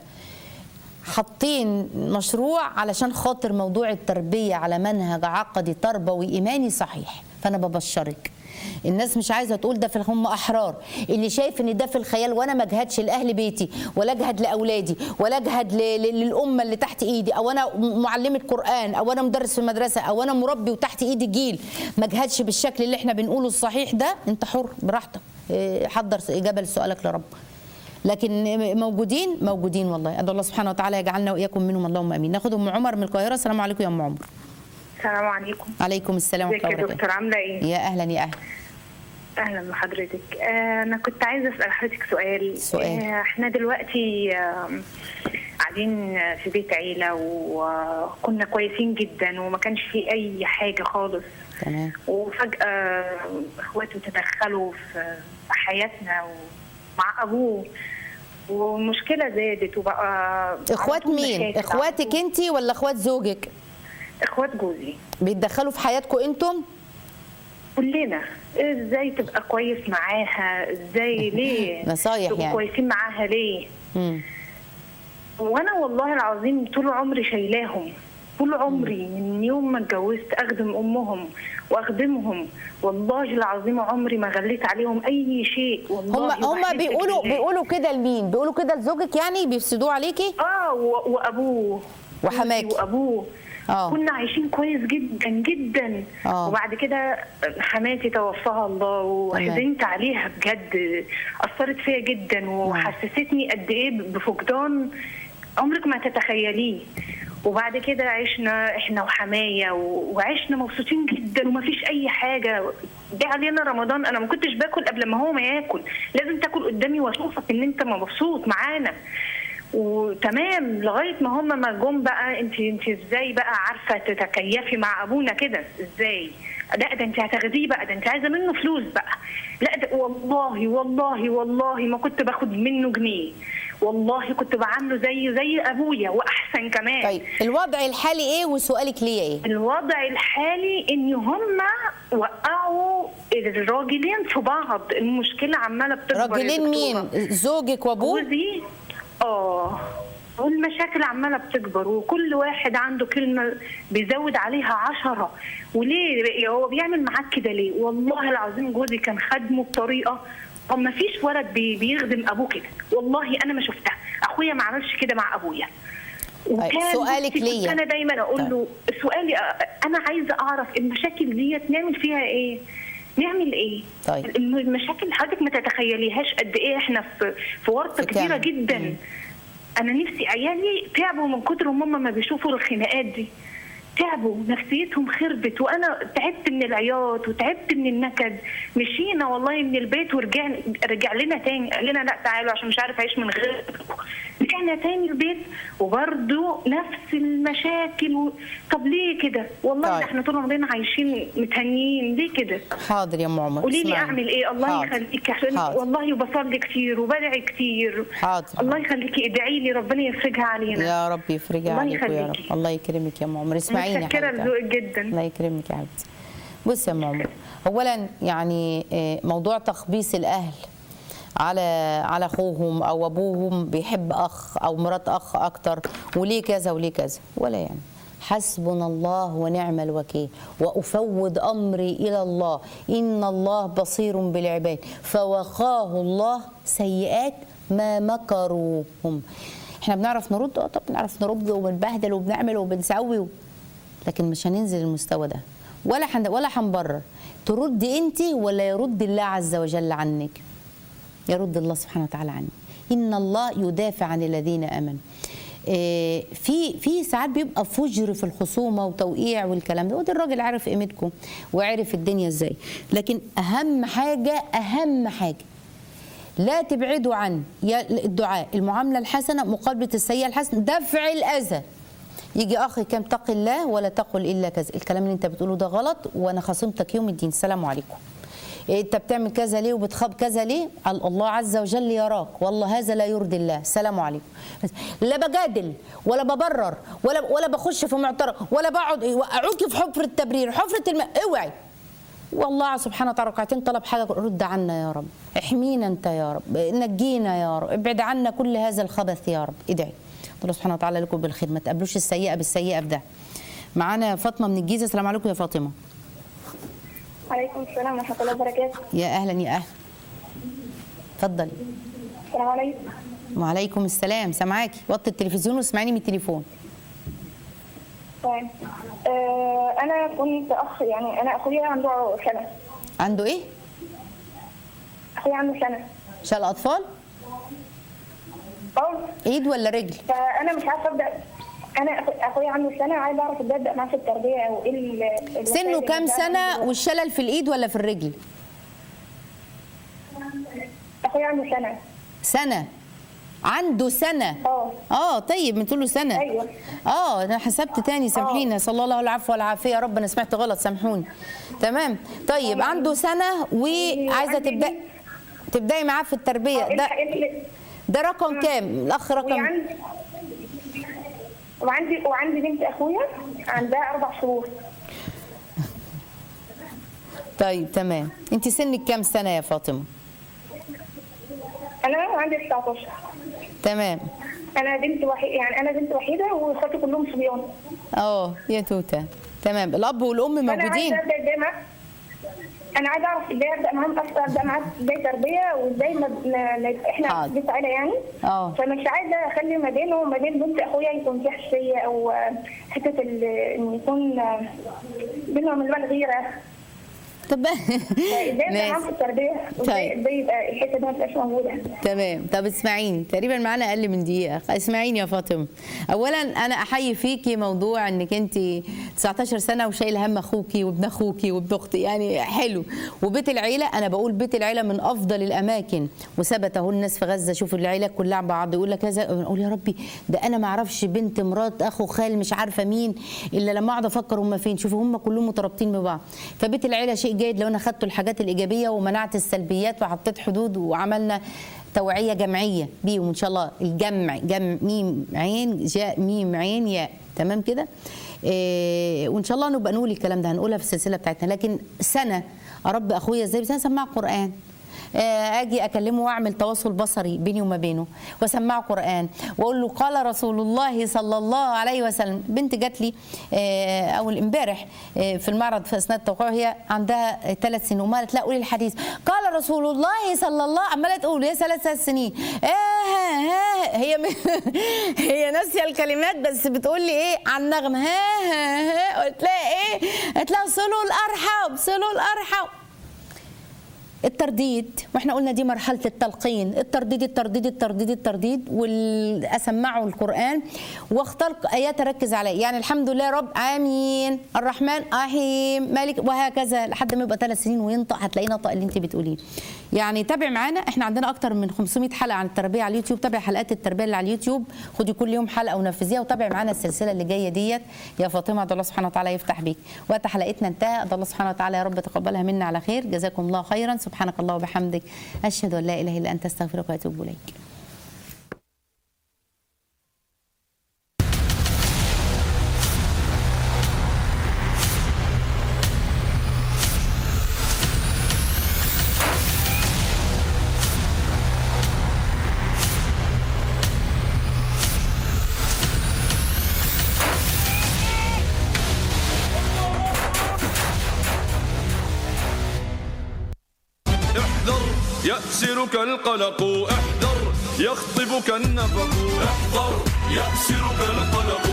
حاطين مشروع علشان خاطر موضوع التربية على منهج عقدي تربوي إيماني صحيح فأنا ببشرك الناس مش عايزه تقول ده في هم احرار اللي شايف ان ده في الخيال وانا ما اجهدش لاهل بيتي ولا اجهد لاولادي ولا اجهد ل- ل- للامه اللي تحت ايدي او انا معلمه قران او انا مدرس في المدرسه او انا مربي وتحت ايدي جيل ما اجهدش بالشكل اللي احنا بنقوله الصحيح ده انت حر براحتك إيه، حضر اجابه لسؤالك لرب لكن موجودين موجودين والله ادعو الله سبحانه وتعالى يجعلنا واياكم منهم اللهم امين ناخد ام عمر من القاهره السلام عليكم يا ام عمر السلام عليكم عليكم السلام ورحمه ازيك الله يا وبركاته دكتور عامله ايه؟ يا اهلا يا اهلا اهلا بحضرتك آه، انا كنت عايزه اسال حضرتك سؤال سؤال. آه، احنا دلوقتي آم، قاعدين في بيت عيله وكنا كويسين جدا وما كانش في اي حاجه خالص تمام وفجاه اخواته تدخلوا في في حياتنا ومع ابوه والمشكله زادت وبقى اخوات على طول مين مشاكل اخواتك على طول. انت ولا اخوات زوجك اخوات جوزي بيتدخلوا في حياتكم انتم كلنا ازاي تبقى كويس معاها ازاي ليه نصايح تبقوا يعني. كويسين معاها ليه مم. وانا والله العظيم طول عمري شايلاهم طول عمري من يوم ما اتجوزت اخدم امهم واخدمهم والله العظيم عمري ما غليت عليهم اي شيء هم والله هم وبحلفك بيقولوا بالله. بيقولوا كده لمين بيقولوا كده لزوجك يعني بيفسدوه عليكي اه و- وابوه وحماكي. جوزي وابوه آه. كنا عايشين كويس جدا جدا آه. وبعد كده حماتي توفاها الله وحزنت عليها بجد اثرت فيا جدا وحسستني قد ايه بفقدان عمرك ما تتخيليه وبعد كده عشنا احنا وحمايه و- وعشنا مبسوطين جدا ومفيش اي حاجه جه علينا رمضان انا ما كنتش باكل قبل ما هو ما ياكل لازم تاكل قدامي واشوفك ان انت مبسوط معانا وتمام لغايه ما هم ما جم بقى انت انت ازاي بقى عارفه تتكيفي مع ابونا كده ازاي لا ده انت هتاخديه بقى ده انت عايزه منه فلوس بقى لا ده والله والله والله ما كنت باخد منه جنيه والله كنت بعامله زي زي ابويا واحسن كمان طيب الوضع الحالي ايه وسؤالك ليا ايه الوضع الحالي ان هم وقعوا الراجلين في بعض المشكله عماله بتكبر يا راجلين مين دكتورة. زوجك وابوه جوزي اه والمشاكل عماله بتكبر وكل واحد عنده كلمه بيزود عليها عشرة وليه هو بيعمل معاك كده ليه والله العظيم جوزي كان خدمه بطريقه هو ما فيش ولد بي- بيخدم ابوه كده والله انا ما شفتها اخويا ما عملش كده مع ابويا وكان سؤالك بصي كنت ليا. انا دايما اقول طيب. له سؤالي أ- انا عايزه اعرف المشاكل ديت نعمل فيها ايه نعمل ايه طيب. الم- المشاكل اللي حضرتك ما تتخيليهاش قد ايه احنا في في ورطه في كبيره كام؟ جدا مم. انا نفسي عيالي تعبوا من كتر هم ما بيشوفوا الخناقات دي تعبوا نفسيتهم خربت وانا تعبت من العياط وتعبت من النكد مشينا والله من البيت ورجعنا رجع لنا تاني قال لنا لا تعالوا عشان مش عارف اعيش من غيركم رجعنا تاني البيت وبرده نفس المشاكل و... طب ليه كده والله طيب. ده احنا طول عمرنا عايشين متهنيين ليه كده حاضر يا ام عمر قولي لي اسمعي. اعمل ايه الله حاضر. يخليك عشان حاضر. والله وبصلي كتير وبدعي كتير حاضر. الله يخليكي ادعي لي ربنا يفرجها علينا يا رب يفرجها الله عليك يا رب يخليكي. الله يكرمك يا ام عمر اسمعيني يا متشكره حبيبتي لذوقك جدا الله يكرمك يا حبيبتي بصي يا ام عمر اولا يعني آه، موضوع تخبيص الاهل على على اخوهم او ابوهم بيحب اخ او مرات اخ اكتر وليه كذا وليه كذا ولا يعني حسبنا الله ونعم الوكيل وافوض امري الى الله ان الله بصير بالعباد فوقاه الله سيئات ما مكروا هم احنا بنعرف نرد اه طب بنعرف نرد وبنبهدل وبنعمل وبنسوي لكن مش هننزل المستوى ده ولا حن ولا هنبرر ترد انت ولا يرد الله عز وجل عنك يرد الله سبحانه وتعالى عنك ان الله يدافع عن الذين امنوا آه، في في ساعات بيبقى فجر في الخصومه وتوقيع والكلام ده وده الراجل عارف قيمتكم وعرف الدنيا ازاي لكن اهم حاجه اهم حاجه لا تبعدوا عن يا الدعاء المعامله الحسنه مقابله السيئه الحسنه دفع الاذى يجي اخ كم تق الله ولا تقل الا كذا الكلام اللي انت بتقوله ده غلط وانا خصمتك يوم الدين السلام عليكم إيه انت بتعمل كذا ليه وبتخاب كذا ليه قال الله عز وجل يراك والله هذا لا يرضي الله السلام عليكم بس لا بجادل ولا ببرر ولا ولا بخش في معترض ولا بقعد يوقعوكي في حفره التبرير حفره الم... اوعي والله سبحانه وتعالى ركعتين طلب حاجه رد عنا يا رب احمينا انت يا رب نجينا يا رب ابعد عنا كل هذا الخبث يا رب ادعي الله سبحانه وتعالى لكم بالخير ما تقابلوش السيئه بالسيئه بده معانا فاطمه من الجيزه السلام عليكم يا فاطمه عليكم السلام ورحمة الله وبركاته يا اهلا يا اهلا اتفضلي السلام عليكم وعليكم السلام سامعاكي وطي التلفزيون واسمعيني من التليفون طيب آه أنا كنت أخ يعني أنا أخويا عنده سنة عنده ايه أخويا عنده سنة شال اطفال أه ايد ولا رجل فأنا مش عارفة أبدأ أنا أخو- أخويا عنده سنة عايزة أعرف إزاي أبدأ معاه في التربية أو إيه ال- الوسائل سنه اللي كام بتساعد سنه عنده. والشلل في الايد ولا في الرجل أخويا عنده سنة سنه عنده سنه أه اه طيب بتقول له سنه أيوه. اه انا حسبت تاني سامحيني صلى الله العفو والعافيه يا رب انا سمعت غلط سامحوني تمام طيب عنده سنه وعايزه عندي تبداي تبداي معاه في التربيه ده الحق- ال- ده رقم كام الاخ رقم وعندي وعندي وعندي بنت أخويا عندها أربع شهور طيب تمام انت سنك كام سنه يا فاطمه انا عندي 19 تمام انا بنت وحيده يعني انا بنت وحيده واخواتي كلهم صبيان اه يا توته تمام الاب والام فانا موجودين عايزه ابدا ازاي معاك انا عايزه اعرف ازاي ابدا معاهم اصلا ابدا معاك ازاي تربيه وازاي ما ما- ما يبقى احنا حاضر. بيت عيله يعني اه فمش عايزه اخلي ما بينه وما بين بنت اخويا يكون في حساسيه او آه، حته ال- ان يكون آه، بينهم اللي هو الغيره طب فازاي ابدا معاهم ماشي في التربيه وازاي طيب. ازاي يبقى الحته دي ما تبقاش موجوده تمام طب اسمعيني تقريبا معانا اقل من دقيقه اسمعيني يا فاطمه اولا انا احيي فيكي موضوع انك انت 19 سنه وشايله هم اخوكي وابن اخوكي وابن اختي يعني حلو وبيت العيله انا بقول بيت العيله من افضل الاماكن وثبت اهو الناس في غزه شوفوا العيله كلها مع بعض يقول لك كذا نقول يا ربي ده انا ما اعرفش بنت مرات اخو خال مش عارفه مين الا لما اقعد افكر هم فين شوفوا هم كلهم مترابطين ببعض فبيت العيله شيء جيد لو انا خدت الحاجات الايجابيه ومنعت السلبيات وحطيت حدود وعملنا توعيه جمعيه بيهم ان شاء الله الجمع جمع ميم عين جاء ميم عين ياء تمام كده إيه وان شاء الله نبقى نقول الكلام ده هنقولها في السلسله بتاعتنا لكن سنه اربي اخويا ازاي بس انا اسمع قران آه، اجي اكلمه واعمل تواصل بصري بيني وما بينه واسمعه قران واقول له قال رسول الله صلى الله عليه وسلم بنت جات لي آه، اول امبارح آه، في المعرض في اثناء التوقيع هي عندها ثلاث سنين وقالت لا قولي الحديث قال رسول الله صلى الله عماله تقول هي ثلاث سنين آه ها ها هي م- هي ناسيه الكلمات بس بتقول لي ايه على النغمه ها ها ها قلت لها ايه قلت لها صلوا الارحم صلوا الارحم الترديد واحنا قلنا دي مرحله التلقين الترديد الترديد الترديد الترديد واسمعه القران واختار ايات اركز عليه يعني الحمد لله رب امين الرحمن الرحيم مالك وهكذا لحد ما يبقى ثلاث سنين وينطق هتلاقيه نطق اللي انت بتقوليه يعني تابع معانا احنا عندنا اكتر من 500 حلقه عن التربيه على اليوتيوب تابع حلقات التربيه اللي على اليوتيوب خدي كل يوم حلقه ونفذيها وتابع معانا السلسله اللي جايه ديت يا فاطمه ادعو الله سبحانه وتعالى يفتح بيك وقت حلقتنا انتهى ادعو الله سبحانه وتعالى يا رب تقبلها منا على خير جزاكم الله خيرا سبحانك الله وبحمدك اشهد ان لا اله الا انت استغفرك واتوب اليك احذر يأسرك القلق احذر يخطبك النفق احذر يأسرك القلق